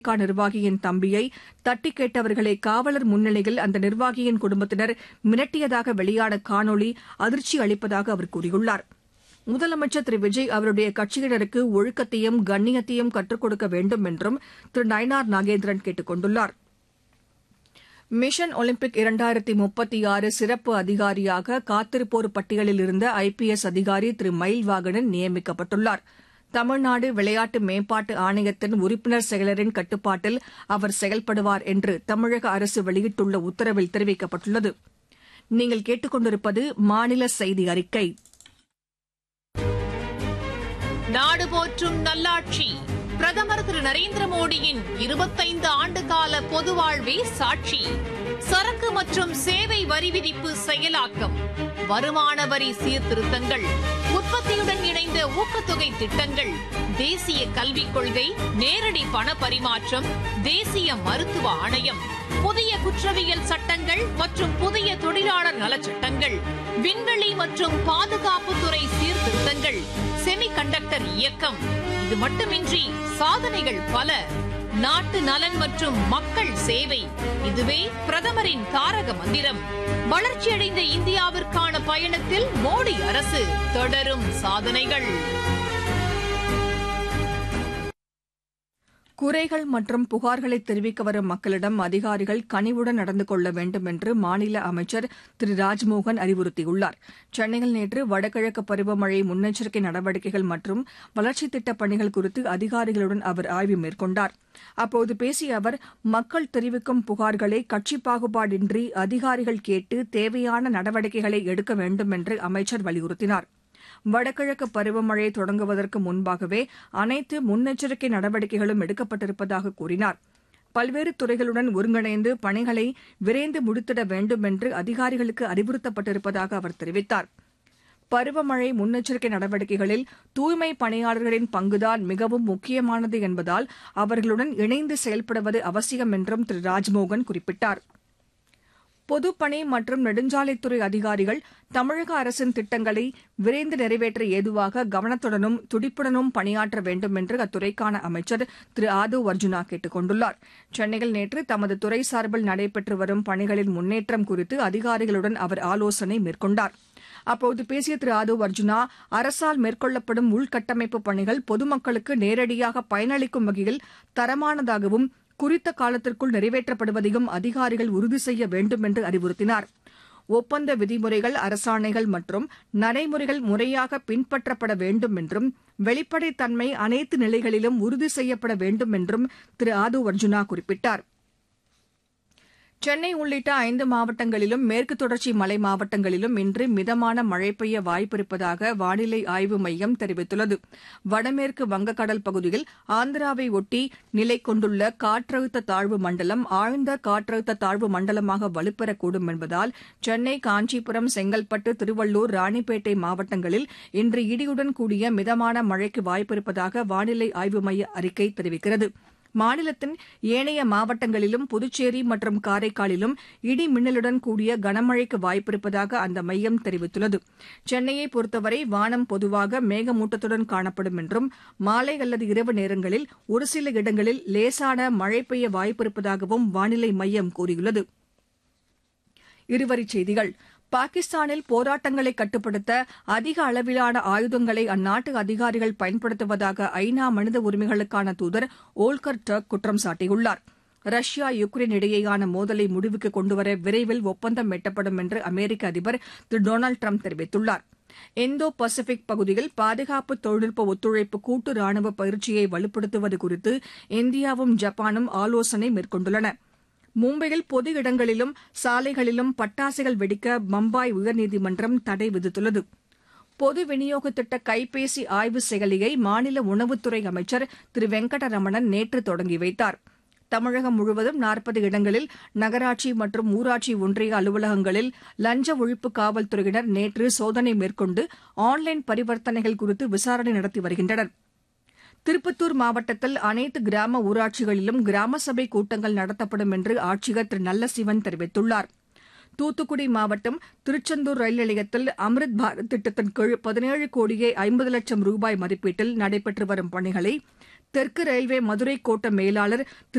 க நிர்வாகியின் தம்பியை தட்டிக் கேட்டவர்களை காவலர் முன்னிலையில் அந்த நிர்வாகியின் குடும்பத்தினர் மிரட்டியதாக வெளியான காணொலி அதிர்ச்சி அளிப்பதாக அவர் கூறியுள்ளார் முதலமைச்சர் திரு விஜய் அவருடைய கட்சியினருக்கு ஒழுக்கத்தையும் கண்ணியத்தையும் கற்றுக் கொடுக்க வேண்டும் என்றும் திரு நயினார் நாகேந்திரன் கேட்டுக் கொண்டுள்ளார் மிஷன் ஒலிம்பிக் இரண்டாயிரத்தி முப்பத்தி ஆறு சிறப்பு அதிகாரியாக காத்திருப்போர் பட்டியலில் இருந்த ஐ பி எஸ் அதிகாரி திரு மயில்வாகனன் நியமிக்கப்பட்டுள்ளார் தமிழ்நாடு விளையாட்டு மேம்பாட்டு ஆணையத்தின் உறுப்பினர் செயலரின் கட்டுப்பாட்டில் அவர் செயல்படுவார் என்று தமிழக அரசு வெளியிட்டுள்ள உத்தரவில் தெரிவிக்கப்பட்டுள்ளது நீங்கள் கேட்டுக்கொண்டிருப்பது மாநில செய்தி அறிக்கை நாடு போற்றும் நல்லாட்சி பிரதமர் திரு நரேந்திர மோடியின் இருபத்தைந்து ஆண்டு கால பொது வாழ்வே சாட்சி சரக்கு மற்றும் சேவை வரி விதிப்பு செயலாக்கம் வருமான வரி சீர்திருத்தங்கள் உற்பத்தியுடன் இணைந்த ஊக்கத்தொகை திட்டங்கள் தேசிய கல்விக் கொள்கை நேரடி பண பரிமாற்றம் தேசிய மருத்துவ ஆணையம் புதிய குற்றவியல் சட்டங்கள் மற்றும் புதிய தொழிலாளர் நலச்சட்டங்கள் விண்வெளி மற்றும் பாதுகாப்புத்துறை சீர்திருத்தங்கள் செமி கண்டக்டர் இயக்கம் இது மட்டுமின்றி சாதனைகள் பல நாட்டு நலன் மற்றும் மக்கள் சேவை இதுவே பிரதமரின் தாரக மந்திரம் வளர்ச்சியடைந்த இந்தியாவிற்கான பயணத்தில் மோடி அரசு தொடரும் சாதனைகள் குறைகள் மற்றும் புகார்களை தெரிவிக்க வரும் மக்களிடம் அதிகாரிகள் கனிவுடன் நடந்து கொள்ள வேண்டும் என்று மாநில அமைச்சர் திரு ராஜ்மோகன் அறிவுறுத்தியுள்ளார் சென்னையில் நேற்று வடகிழக்கு பருவமழை முன்னெச்சரிக்கை நடவடிக்கைகள் மற்றும் வளர்ச்சித் திட்டப் பணிகள் குறித்து அதிகாரிகளுடன் அவர் ஆய்வு மேற்கொண்டார் அப்போது பேசிய அவர் மக்கள் தெரிவிக்கும் புகார்களை கட்சி பாகுபாடின்றி அதிகாரிகள் கேட்டு தேவையான நடவடிக்கைகளை எடுக்க வேண்டும் என்று அமைச்சர் வலியுறுத்தினார் வடகிழக்கு பருவமழை தொடங்குவதற்கு முன்பாகவே அனைத்து முன்னெச்சரிக்கை நடவடிக்கைகளும் எடுக்கப்பட்டிருப்பதாக கூறினார் பல்வேறு துறைகளுடன் ஒருங்கிணைந்து பணிகளை விரைந்து முடித்திட வேண்டும் என்று அதிகாரிகளுக்கு அறிவுறுத்தப்பட்டிருப்பதாக அவர் தெரிவித்தார் பருவமழை முன்னெச்சரிக்கை நடவடிக்கைகளில் தூய்மை பணியாளர்களின் பங்குதான் மிகவும் முக்கியமானது என்பதால் அவர்களுடன் இணைந்து செயல்படுவது அவசியம் என்றும் திரு ராஜ்மோகன் குறிப்பிட்டார் பொதுப்பணி மற்றும் நெடுஞ்சாலைத்துறை அதிகாரிகள் தமிழக அரசின் திட்டங்களை விரைந்து நிறைவேற்ற ஏதுவாக கவனத்துடனும் துடிப்புடனும் பணியாற்ற வேண்டும் என்று அத்துறைக்கான அமைச்சர் திரு ஆதவ் அர்ஜுனா கேட்டுக் கொண்டுள்ளார் சென்னையில் நேற்று தமது துறை சார்பில் நடைபெற்று வரும் பணிகளின் முன்னேற்றம் குறித்து அதிகாரிகளுடன் அவர் ஆலோசனை மேற்கொண்டார் அப்போது பேசிய திரு ஆதவ் அர்ஜுனா அரசால் மேற்கொள்ளப்படும் உள்கட்டமைப்பு பணிகள் பொதுமக்களுக்கு நேரடியாக பயனளிக்கும் வகையில் தரமானதாகவும் குறித்த காலத்திற்குள் நிறைவேற்றப்படுவதையும் அதிகாரிகள் உறுதி செய்ய வேண்டும் என்று அறிவுறுத்தினார் ஒப்பந்த விதிமுறைகள் அரசாணைகள் மற்றும் நடைமுறைகள் முறையாக பின்பற்றப்பட வேண்டும் என்றும் வெளிப்படைத்தன்மை அனைத்து நிலைகளிலும் உறுதி செய்யப்பட வேண்டும் என்றும் திரு ஆது அர்ஜுனா குறிப்பிட்டார் சென்னை உள்ளிட்ட ஐந்து மாவட்டங்களிலும் மேற்கு தொடர்ச்சி மலை மாவட்டங்களிலும் இன்று மிதமான மழை பெய்ய வாய்ப்பிருப்பதாக வானிலை ஆய்வு மையம் தெரிவித்துள்ளது வடமேற்கு வங்கக்கடல் பகுதியில் ஆந்திராவை ஒட்டி நிலை கொண்டுள்ள காற்றழுத்த தாழ்வு மண்டலம் ஆழ்ந்த காற்றழுத்த தாழ்வு மண்டலமாக வலுப்பெறக்கூடும் என்பதால் சென்னை காஞ்சிபுரம் செங்கல்பட்டு திருவள்ளூர் ராணிப்பேட்டை மாவட்டங்களில் இன்று இடியுடன் கூடிய மிதமான மழைக்கு வாய்ப்பிருப்பதாக வானிலை ஆய்வு மைய அறிக்கை தெரிவிக்கிறது மாநிலத்தின் ஏனைய மாவட்டங்களிலும் புதுச்சேரி மற்றும் காரைக்காலிலும் இடி மின்னலுடன் கூடிய கனமழைக்கு வாய்ப்பிருப்பதாக அந்த மையம் தெரிவித்துள்ளது சென்னையை பொறுத்தவரை வானம் பொதுவாக மேகமூட்டத்துடன் காணப்படும் என்றும் மாலை அல்லது இரவு நேரங்களில் ஒரு சில இடங்களில் லேசான மழை பெய்ய வாய்ப்பிருப்பதாகவும் வானிலை மையம் கூறியுள்ளது இருவரிச் செய்திகள் பாகிஸ்தானில் போராட்டங்களை கட்டுப்படுத்த அதிக அளவிலான ஆயுதங்களை அந்நாட்டு அதிகாரிகள் பயன்படுத்துவதாக ஐநா மனித உரிமைகளுக்கான தூதர் ஓல்கர் டர்க் குற்றம் சாட்டியுள்ளார் ரஷ்யா யுக்ரைன் இடையேயான மோதலை முடிவுக்கு கொண்டுவர விரைவில் ஒப்பந்தம் எட்டப்படும் என்று அமெரிக்க அதிபர் திரு டொனால்டு ட்ரம்ப் தெரிவித்துள்ளார் இந்தோ பசிபிக் பகுதியில் பாதுகாப்பு தொழில்நுட்ப ஒத்துழைப்பு கூட்டு ராணுவ பயிற்சியை வலுப்படுத்துவது குறித்து இந்தியாவும் ஜப்பானும் ஆலோசனை மேற்கொண்டுள்ளன மும்பையில் பொது இடங்களிலும் சாலைகளிலும் பட்டாசுகள் வெடிக்க பம்பாய் உயர்நீதிமன்றம் தடை விதித்துள்ளது பொது விநியோக திட்ட கைபேசி ஆய்வு செயலியை மாநில உணவுத்துறை அமைச்சர் திரு வெங்கடரமணன் நேற்று தொடங்கி வைத்தார் தமிழகம் முழுவதும் நாற்பது இடங்களில் நகராட்சி மற்றும் ஊராட்சி ஒன்றிய அலுவலகங்களில் லஞ்ச ஒழிப்பு காவல்துறையினர் நேற்று சோதனை மேற்கொண்டு ஆன்லைன் பரிவர்த்தனைகள் குறித்து விசாரணை நடத்தி வருகின்றனர் திருப்பத்தூர் மாவட்டத்தில் அனைத்து கிராம ஊராட்சிகளிலும் கிராம சபை கூட்டங்கள் நடத்தப்படும் என்று ஆட்சியர் திரு நல்லசிவன் தெரிவித்துள்ளார் தூத்துக்குடி மாவட்டம் திருச்செந்தூர் ரயில் நிலையத்தில் அம்ரித் பாரத் திட்டத்தின் கீழ் பதினேழு கோடியே ஐம்பது லட்சம் ரூபாய் மதிப்பீட்டில் நடைபெற்று வரும் பணிகளை தெற்கு ரயில்வே மதுரை கோட்ட மேலாளர் திரு